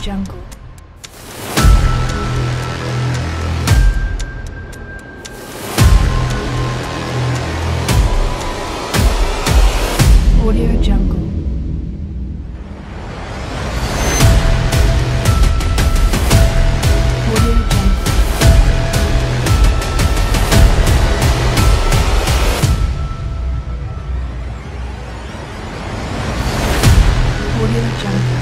Jungle. Audio Jungle. Audio Jungle. Audio Jungle.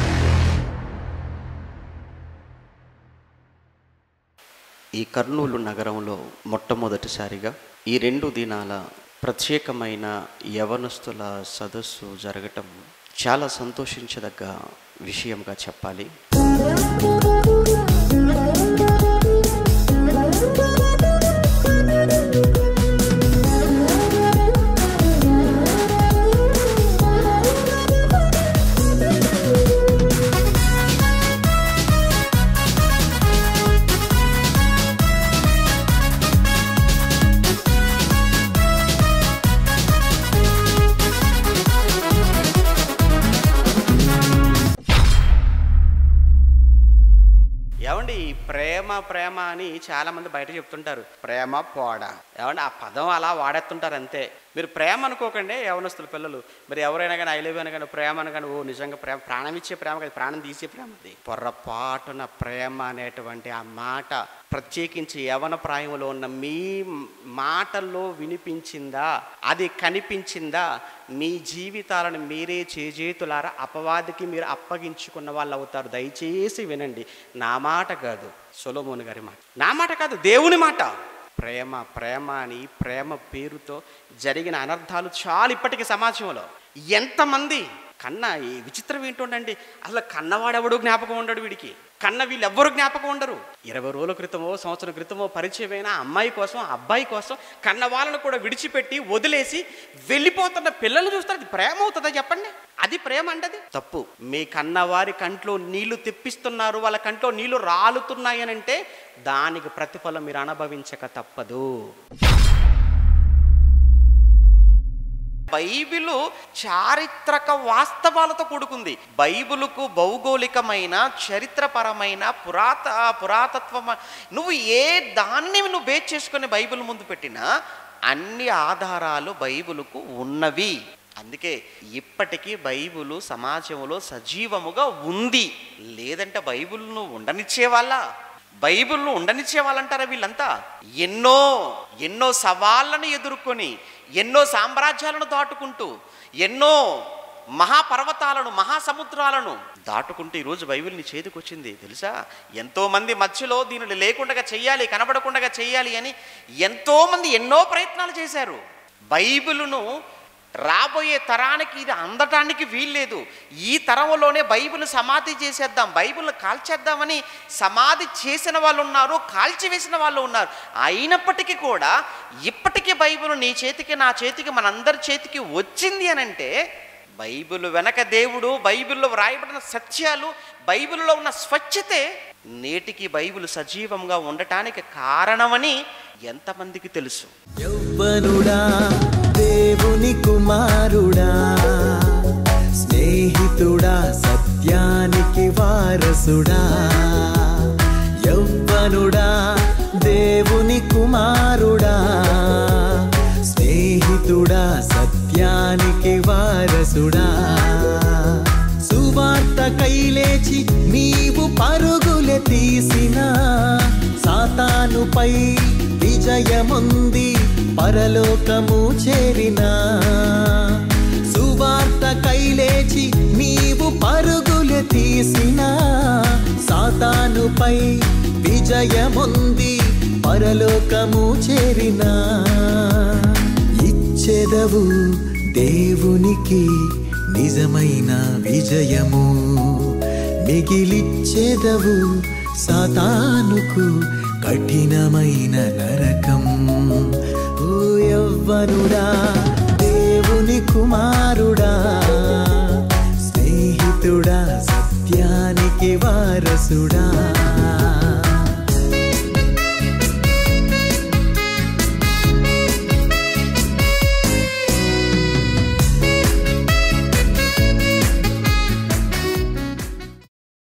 ఈ కర్నూలు నగరంలో మొట్టమొదటిసారిగా ఈ రెండు దినాల ప్రత్యేకమైన యవనస్తుల సదస్సు జరగటం చాలా సంతోషించదగ్గ విషయంగా చెప్పాలి ఏమండి ఈ ప్రేమ ప్రేమ అని చాలా మంది బయట చెప్తుంటారు ప్రేమ పోడ ఏమండి ఆ పదం అలా వాడేస్తుంటారు అంతే మీరు ప్రేమ అనుకోకండి యవనస్తుల పిల్లలు మరి ఎవరైనా కానీ ఐలవ్ అయినా కానీ ప్రేమ అని కానీ ఓ నిజంగా ప్రేమ ప్రాణం ఇచ్చే ప్రేమ కాదు ప్రాణం తీసే ప్రేమ అది పొర్రపాటున ప్రేమ అనేటువంటి ఆ మాట ప్రత్యేకించి యవన ప్రాయంలో ఉన్న మీ మాటల్లో వినిపించిందా అది కనిపించిందా మీ జీవితాలను మీరే చేజేతులారా అపవాదికి మీరు అప్పగించుకున్న వాళ్ళు అవుతారు దయచేసి వినండి నా మాట కాదు సొలోమోని గారి మాట నా మాట కాదు దేవుని మాట ప్రేమ ప్రేమ అని ప్రేమ పేరుతో జరిగిన అనర్థాలు చాలా ఇప్పటికీ సమాజంలో ఎంతమంది కన్న ఈ విచిత్రం ఏంటండి అసలు కన్నవాడెవడు జ్ఞాపకం ఉండడు వీడికి కన్న వీళ్ళెవ్వరు జ్ఞాపకం ఉండరు ఇరవై రోజుల క్రితమో సంవత్సరం క్రితమో పరిచయమైన అమ్మాయి కోసం అబ్బాయి కోసం కన్న వాళ్ళను కూడా విడిచిపెట్టి వదిలేసి వెళ్ళిపోతున్న పిల్లలు చూస్తే అది ప్రేమ అవుతుందా చెప్పండి అది ప్రేమ అంటది తప్పు మీ కన్నవారి కంట్లో నీళ్లు తెప్పిస్తున్నారు వాళ్ళ కంట్లో నీళ్లు రాలుతున్నాయి అని అంటే దానికి ప్రతిఫలం మీరు అనుభవించక తప్పదు బైబిలు చారిత్రక వాస్తవాలతో కూడుకుంది బైబిలుకు భౌగోళికమైన చరిత్రపరమైన పురాత పురాతత్వ నువ్వు ఏ దాన్ని నువ్వు బేస్ చేసుకుని బైబిల్ ముందు పెట్టినా అన్ని ఆధారాలు బైబిలుకు ఉన్నవి అందుకే ఇప్పటికీ బైబిలు సమాజంలో సజీవముగా ఉంది లేదంటే బైబిల్ను ఉండనిచ్చే వాళ్ళ బైబిల్ను ఉండనిచ్చే వాళ్ళంటారా వీళ్ళంతా ఎన్నో ఎన్నో సవాళ్ళను ఎదుర్కొని ఎన్నో సామ్రాజ్యాలను దాటుకుంటూ ఎన్నో మహాపర్వతాలను మహాసముద్రాలను దాటుకుంటూ ఈరోజు బైబిల్ నీ చేతికి వచ్చింది తెలుసా ఎంతోమంది మధ్యలో దీనిని లేకుండా చెయ్యాలి కనబడకుండా చెయ్యాలి అని ఎంతోమంది ఎన్నో ప్రయత్నాలు చేశారు బైబిలును రాబోయే తరానికి ఇది అందటానికి వీల్లేదు ఈ తరంలోనే బైబిల్ సమాధి చేసేద్దాం బైబిల్ కాల్చేద్దామని సమాధి చేసిన వాళ్ళు ఉన్నారు కాల్చివేసిన వాళ్ళు ఉన్నారు అయినప్పటికీ కూడా ఇప్పటికీ బైబిల్ నీ చేతికి నా చేతికి మనందరి చేతికి వచ్చింది అని అంటే బైబిల్ వెనక దేవుడు బైబిల్లో వ్రాయబడిన సత్యాలు బైబిల్లో ఉన్న స్వచ్ఛతే నేటికి బైబిల్ సజీవంగా ఉండటానికి కారణమని ఎంతమందికి తెలుసు యౌవనుడా దేవుని కుమారుడా స్నేహితుడా సత్యానికి వారసుడా యౌవనుడా దేవుని కుమారుడా స్నేహితుడా సత్యానికి వారసుడా సువార్త కైలేచి నీవు పరుగులె తీసిన సాతానుపై విజయముంది పరలోకము చేరిన సువార్త కైలేచి నీవు పరుగులె తీసిన సాతానుపై విజయముంది పరలోకము చేరిన ఇచ్చెదవు దేవునికి నిజమైన విజయము మిగిలిచ్చెదవు సాతానుకు కఠినమైన నరకం ఓ యవ్వనుడా దేవుని కుమారుడా స్నేహితుడా సత్యానికి వారసుడా